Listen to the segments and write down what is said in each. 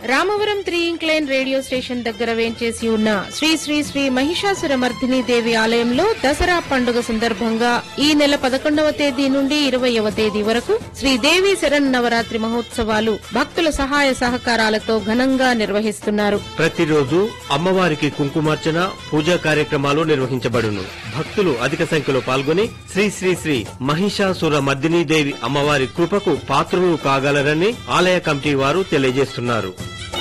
Ramavaram three incline radio station దగ్గర వేంచేసి ఉన్న శ్రీ శ్రీ శ్రీ మహిషాసుర మర్దిని దేవి ఆలయంలో దసరా పండుగ సందర్భంగా ఈ నెల పదకొండవ తేదీ నుండి ఇరవయవ తేదీ వరకు శ్రీ దేవి శరణ్ నవరాత్రి మహోత్సవాలు భక్తుల సహాయ సహకారాలతో ఘనంగా నిర్వహిస్తున్నారు ప్రతిరోజు అమ్మవారికి కుంకుమార్చన పూజా కార్యక్రమాలు నిర్వహించబడును భక్తులు అధిక సంఖ్యలో పాల్గొని శ్రీ శ్రీ శ్రీ మహిషాసుర మర్దినీదేవి అమ్మవారి కృపకు పాత్రులు కాగలరని ఆలయ కమిటీ వారు తెలియజేస్తున్నారు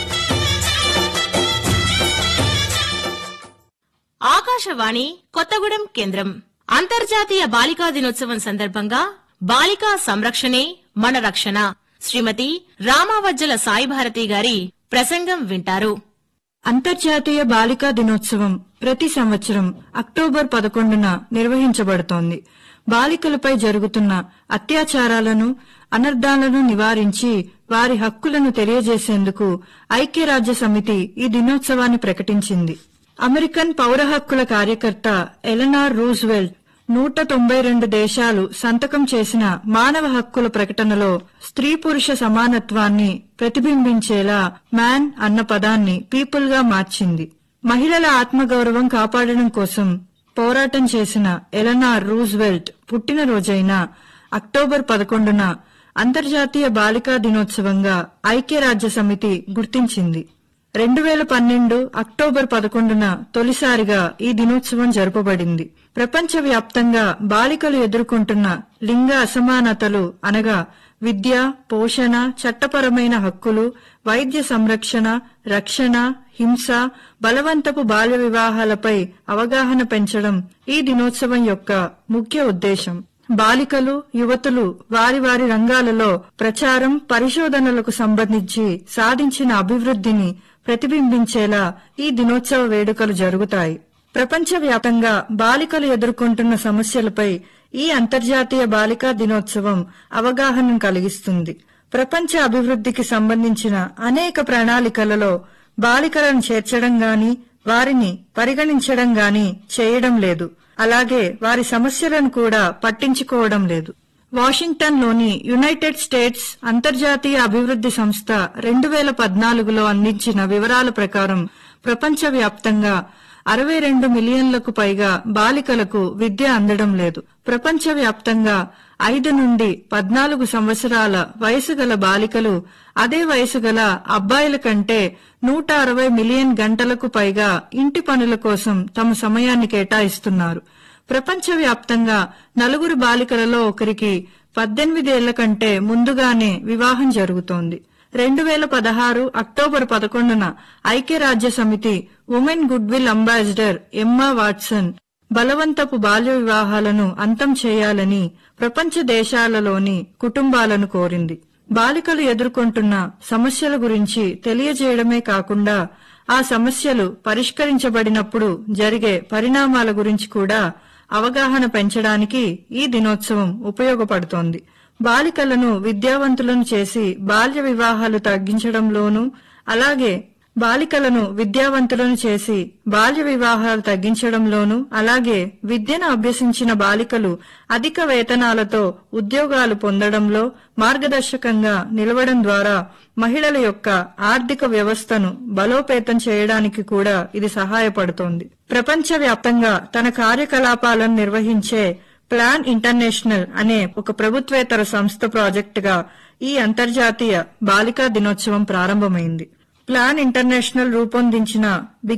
ఆకాశవాణి కొత్తగూడెం కేంద్రం అంతర్జాతీయ బాలికా దినోత్సవం సందర్భంగా బాలికా సంరక్షణే మన రక్షణ శ్రీమతి రామావజ్జల సాయిభారతి గారి ప్రసంగం వింటారు అంతర్జాతీయ బాలికా దినోత్సవం ప్రతి సంవత్సరం అక్టోబర్ పదకొండున నిర్వహించబడుతోంది బాలికలపై జరుగుతున్న అత్యాచారాలను అనర్థాలను నివారించి వారి హక్కులను తెలియజేసేందుకు ఐక్యరాజ్య సమితి ఈ దినోత్సవాన్ని ప్రకటించింది అమెరికన్ పౌర హక్కుల కార్యకర్త ఎలనార్ రూజ్వెల్ట్ నూట తొంభై రెండు దేశాలు సంతకం చేసిన మానవ హక్కుల ప్రకటనలో స్త్రీ పురుష సమానత్వాన్ని ప్రతిబింబించేలా మ్యాన్ అన్న పదాన్ని పీపుల్ గా మార్చింది మహిళల ఆత్మగౌరవం కాపాడడం కోసం పోరాటం చేసిన ఎలనార్ రూజ్వెల్ట్ పుట్టినరోజైన అక్టోబర్ పదకొండున అంతర్జాతీయ బాలికా దినోత్సవంగా ఐక్యరాజ్య సమితి గుర్తించింది రెండు వేల పన్నెండు అక్టోబర్ పదకొండున తొలిసారిగా ఈ దినోత్సవం జరుపబడింది ప్రపంచవ్యాప్తంగా బాలికలు ఎదుర్కొంటున్న లింగ అసమానతలు అనగా విద్య పోషణ చట్టపరమైన హక్కులు వైద్య సంరక్షణ రక్షణ హింస బలవంతపు బాల్య వివాహాలపై అవగాహన పెంచడం ఈ దినోత్సవం యొక్క ముఖ్య ఉద్దేశం బాలికలు యువతులు వారి వారి రంగాలలో ప్రచారం పరిశోధనలకు సంబంధించి సాధించిన అభివృద్ధిని ప్రతిబింబించేలా ఈ దినోత్సవ వేడుకలు జరుగుతాయి ప్రపంచవ్యాప్తంగా బాలికలు ఎదుర్కొంటున్న సమస్యలపై ఈ అంతర్జాతీయ బాలికా దినోత్సవం అవగాహనను కలిగిస్తుంది ప్రపంచ అభివృద్ధికి సంబంధించిన అనేక ప్రణాళికలలో బాలికలను చేర్చడం గాని వారిని పరిగణించడం గాని చేయడం లేదు అలాగే వారి సమస్యలను కూడా పట్టించుకోవడం లేదు వాషింగ్టన్ లోని యునైటెడ్ స్టేట్స్ అంతర్జాతీయ అభివృద్ధి సంస్థ రెండు వేల పద్నాలుగులో అందించిన వివరాల ప్రకారం ప్రపంచవ్యాప్తంగా అరవై రెండు మిలియన్లకు పైగా బాలికలకు విద్య అందడం లేదు ప్రపంచవ్యాప్తంగా ఐదు నుండి పద్నాలుగు సంవత్సరాల వయసు గల బాలికలు అదే వయసు గల అబ్బాయిల కంటే నూట అరవై మిలియన్ గంటలకు పైగా ఇంటి పనుల కోసం తమ సమయాన్ని కేటాయిస్తున్నారు ప్రపంచవ్యాప్తంగా నలుగురు బాలికలలో ఒకరికి పద్దెనిమిదేళ్ల కంటే ముందుగానే వివాహం జరుగుతోంది రెండు వేల పదహారు అక్టోబర్ పదకొండున ఐక్యరాజ్య సమితి women goodwill ambassador Emma Watson బలవంతపు బాల్య వివాహాలను అంతం చేయాలని ప్రపంచ దేశాలలోని కుటుంబాలను కోరింది బాలికలు ఎదుర్కొంటున్న సమస్యల గురించి తెలియజేయడమే కాకుండా ఆ సమస్యలు పరిష్కరించబడినప్పుడు జరిగే పరిణామాల గురించి కూడా అవగాహన పెంచడానికి ఈ దినోత్సవం ఉపయోగపడుతోంది బాలికలను విద్యావంతులను చేసి బాల్య వివాహాలు తగ్గించడంలోనూ అలాగే బాలికలను విద్యావంతులను చేసి బాల్య వివాహాలు తగ్గించడంలోనూ అలాగే విద్యను అభ్యసించిన బాలికలు అధిక వేతనాలతో ఉద్యోగాలు పొందడంలో మార్గదర్శకంగా నిలవడం ద్వారా మహిళల యొక్క ఆర్థిక వ్యవస్థను బలోపేతం చేయడానికి కూడా ఇది సహాయపడుతోంది ప్రపంచవ్యాప్తంగా తన కార్యకలాపాలను నిర్వహించే ప్లాన్ ఇంటర్నేషనల్ అనే ఒక ప్రభుత్వేతర సంస్థ ప్రాజెక్టుగా ఈ అంతర్జాతీయ బాలికా దినోత్సవం ప్రారంభమైంది ప్లాన్ ఇంటర్నేషనల్ రూపొందించిన